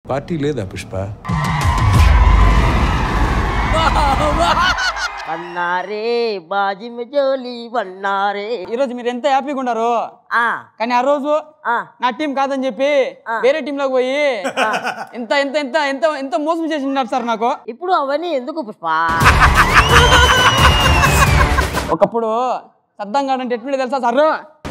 Party లేదా పుష్ప వన్నారే బాజీ మే జోలి వన్నారే ఈరోజు మీరు ఎంత హ్యాపీగా ఉన్నారు ఆ కానీ ఆ రోజు ఆ నా టీం కాదని చెప్పి వేరే టీంలోకి పోయి ఎంత ఎంత ఎంత ఎంత ఎంత మోసం చేసి ఉన్నారు సార్ నాకు ఇప్పుడు అవన్నీ ఎందుకు పుష్ప ఒకప్పుడు సద్దం గాడు అంటే ఎట్లుండే తెలుసా సారు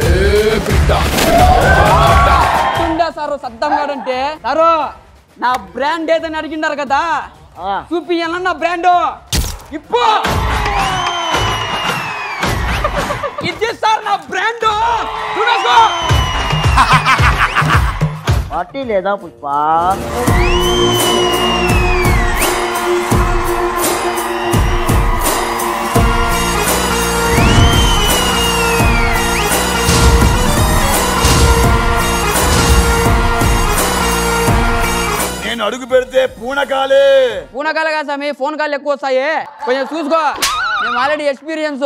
ఎట్లుండే సారు సద్దం గాడు అంటే సారు నా బ్రాండ్ ఏదని అడిగిండారు కదా ఆ, చూపియాలన్న నా బ్రాండ్ ఇప్పు ఇది సార్ నా బ్రాండ్ చూడకు పార్టీ లేదా పుష్ప నేను అడుగు పెడితే పూనకాలే పూనకాలు కాదు స్వామి ఫోన్ కాల్ ఎక్కువ వస్తాయి కొంచెం చూసుకో మేము ఆల్రెడీ ఎక్స్పీరియన్స్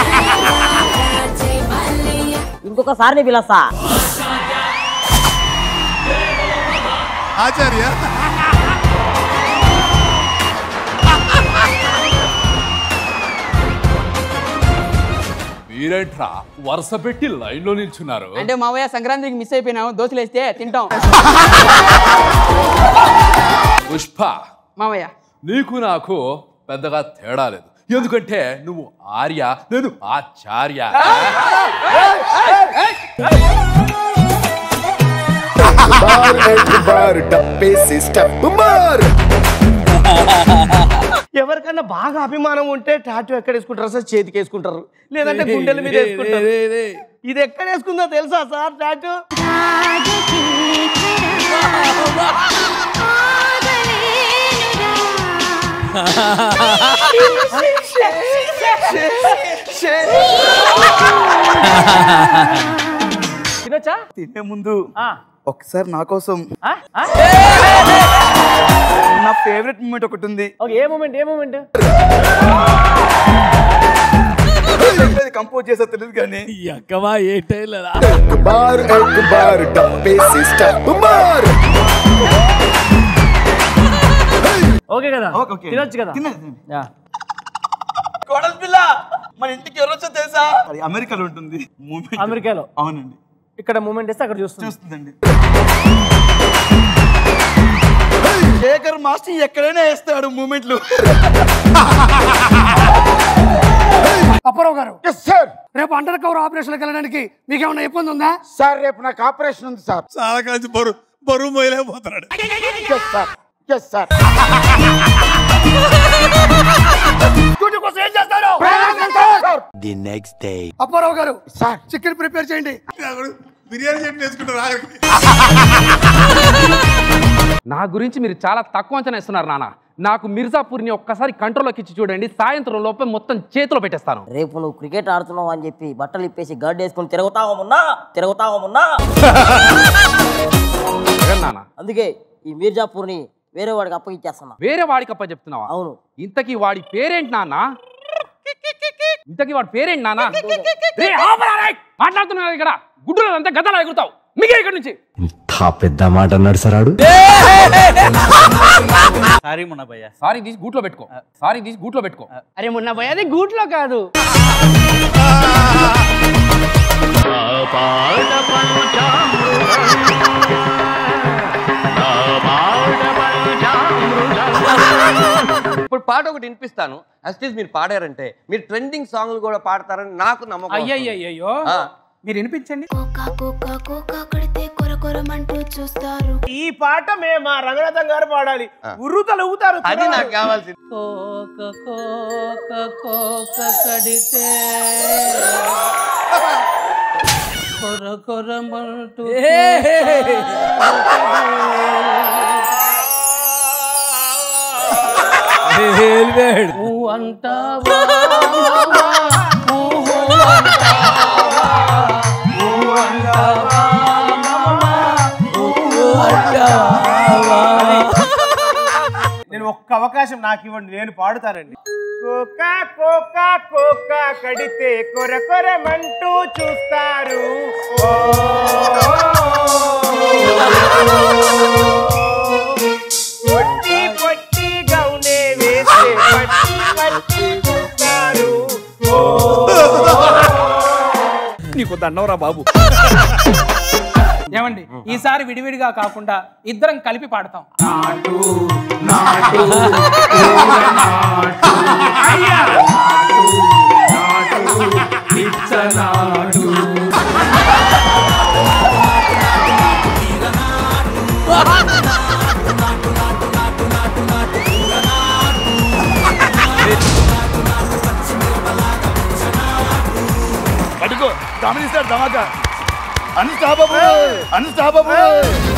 ఇంకొకసారి పిలుస్తా ఆచార్య మీరేంట్రా వరుస పెట్టి లైన్ లో నిల్చున్నారు అంటే మావయ్య సంక్రాంతికి మిస్ అయిపోయినాము దోశలు వేస్తే తింటాం పుష్ప మావయ్య నీకు నాకు పెద్దగా తేడా లేదు ఎందుకంటే నువ్వు ఆర్య నేను ఆచార్య बार एक बार डब्बे से स्टेप मार ఎవరికన్నా బాగా అభిమానం ఉంటే టాటూ ఎక్కడ వేసుకుంటారు సార్ చేతికి వేసుకుంటారు లేదంటే గుండెల మీద వేసుకుంటారు ఇది ఎక్కడ వేసుకుందో తెలుసా సార్ టాటూ తినొచ్చా తినే ముందు ఆ, ఒకసారి నా కోసం ఆ, ఆ? నా ఫేవరెట్ మూమెంట్ ఒకటి ఉంది ఓకే ఏ మూమెంట్ ఏ మూమెంట్ కంపోజ్ చేసా తెలియదు కానీ एक बार एक बार डब्बे से स्टेप मार ఓకే కదా ఓకే, ఓకే. తినొచ్చు కదా తినండి, తినండి. యా. కోడల పిల్ల మన ఇంటికి ఎవరు వచ్చో తెలుసా అది అమెరికాలో ఉంటుంది మూమెంట్ అమెరికాలో అవునండి ఇక్కడ మూమెంట్ ఇస్తే అక్కడ చూస్తుంది చూస్తుందండి శేఖర్ మాస్టర్ ఎక్కడైనా వేస్తాడు మూమెంట్లు అప్పారావు గారు సార్ రేపు అండర్ కవర్ ఆపరేషన్కి వెళ్ళడానికి మీకేమైనా ఇబ్బంది ఉందా సార్ రేపు నాకు ఆపరేషన్ ఉంది సార్ చాలా కలిసి బరువు బరువు మోయలేకపోతున్నాడు yes sir yes sir duty కోసం ఏం చేస్తారు అప్పారావు గారు సార్ చికెన్ ప్రిపేర్ చేయండి బిర్యానీ చెప్పి వేసుకుంటారు ఆఖరికి. నా గురించి మీరు చాలా తక్కువ అంచనా ఇస్తున్నారు నాన్న నాకు మిర్జాపూర్ని ఒక్కసారి కంట్రోల్లోకి ఇచ్చి చూడండి సాయంత్రం లోపే మొత్తం చేతిలో పెట్టేస్తాను రేపు నువ్వు క్రికెట్ ఆడుతున్నావు అని చెప్పి బట్టలు ఇప్పేసి గడ్డ వేసుకొని తిరుగుతావా మున్నా తిరుగుతావా మున్నా జగన్ నాన్న అందుకే ఈ మీర్జాపూర్ని వేరే వాడికి అప్పగిచ్చేస్తున్నా వేరే వాడికి అప్ప చెప్తున్నావా అవును ఇంతకీ వాడి పేరేంటి నాన్న ఇంతకీ వాడి పేరేంటి నాన్న రేయ్, ఆపరా రేయ్! మాట్లాడుతున్నావు ఇక్కడ గుడ్డులో అంతా గదలా ఎగురుతావు మిగే ఇక్కడ నుంచి పెద్ద మాట అన్నాడు సరాడు సారీ మున్న భయ్య సారీ తీసి గూట్లో పెట్టుకో సారీ తీసి గూట్లో పెట్టుకో అరే మొన్న పోయి అది గూట్లో కాదు ఇప్పుడు పాట ఒకటి వినిపిస్తాను అస్టీస్ మీరు పాడారంటే మీరు ట్రెండింగ్ సాంగ్లు కూడా పాడతారని నాకు నమ్మకం వస్తుంది. అయ్యయ్యో ఆ. మీరు వినిపించండి కోకా కోకా కోకా కొడితే కొర కొరమంటూ చూస్తారు ఈ పాట మేము మా రంగనాథం గారు పాడాలి ఉర్రుతలు ఊతారు అది నాకు కావాల్సింది కోక కోక కోక కడితే కొర కొరమంటూ ఊ అంటావా ఊ అంటావా ఊ అంటావా ఊ అంటావా నేను ఒక్క అవకాశం నాకు ఇవ్వండి నేను పాడుతానండి కోకా కోకా కోకా కడితే కొర కొరమంటూ చూస్తారు ఓ దండవరా బాబు ఏమండి ఈసారి విడివిడిగా కాకుండా ఇద్దరం కలిపి పాడతాం పట్టుకో గమనిస్తాడు ధమాకా అన్స్టాపబుల్ అన్స్టాపబుల్